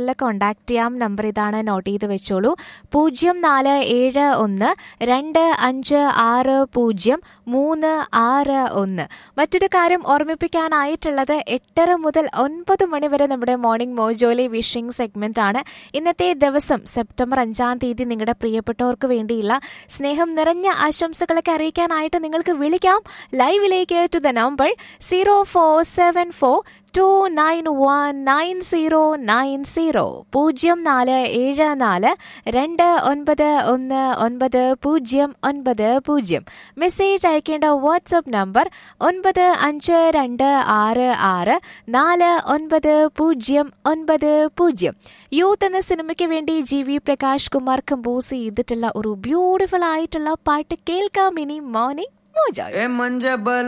നമ്പറിൽ കോൺടാക്ട് ചെയ്യാം നമ്പർ ഇതാണ് നോട്ട് ചെയ്ത് വെച്ചോളൂ പൂജ്യം നാല് ഏഴ് ഒന്ന് രണ്ട് അഞ്ച് ആറ് പൂജ്യം മൂന്ന് ആറ് ഒന്ന് മറ്റൊരു കാര്യം ഓർമ്മിപ്പിക്കാനായിട്ടുള്ളത് എട്ടര മുതൽ ഒൻപത് മണി വരെ നമ്മുടെ മോർണിംഗ് മോജോലി വിഷിംഗ് സെഗ്മെന്റ് ആണ് ഇന്നത്തെ ദിവസം സെപ്റ്റംബർ അഞ്ചാം തീയതി നിങ്ങളുടെ പ്രിയപ്പെട്ടവർക്ക് വേണ്ടിയുള്ള സ്നേഹം നിറഞ്ഞ ആശംസകളൊക്കെ അറിയിക്കാനായിട്ട് നിങ്ങൾക്ക് വിളിക്കാം ലൈവിലേക്ക് to the number zero four seven four two nine one nine zero nine zero പൂജ്യം നാല് ഏഴ് നാല് രണ്ട് ഒൻപത് ഒന്ന് ഒൻപത് പൂജ്യം ഒൻപത് പൂജ്യം മെസ്സേജ് അയക്കേണ്ട വാട്സപ്പ് നമ്പർ ഒൻപത് അഞ്ച് രണ്ട് ആറ് ആറ് നാല് ഒൻപത് പൂജ്യം ഒൻപത് പൂജ്യം യൂത്ത് എന്ന സിനിമയ്ക്ക് വേണ്ടി G V Prakash Kumar compose ചെയ്തിട്ടുള്ള ഒരു ബ്യൂട്ടിഫുൾ ആയിട്ടുള്ള പാട്ട് കേൾക്കാം ഇനി മോർണിംഗ് മോജോ ए मंज बल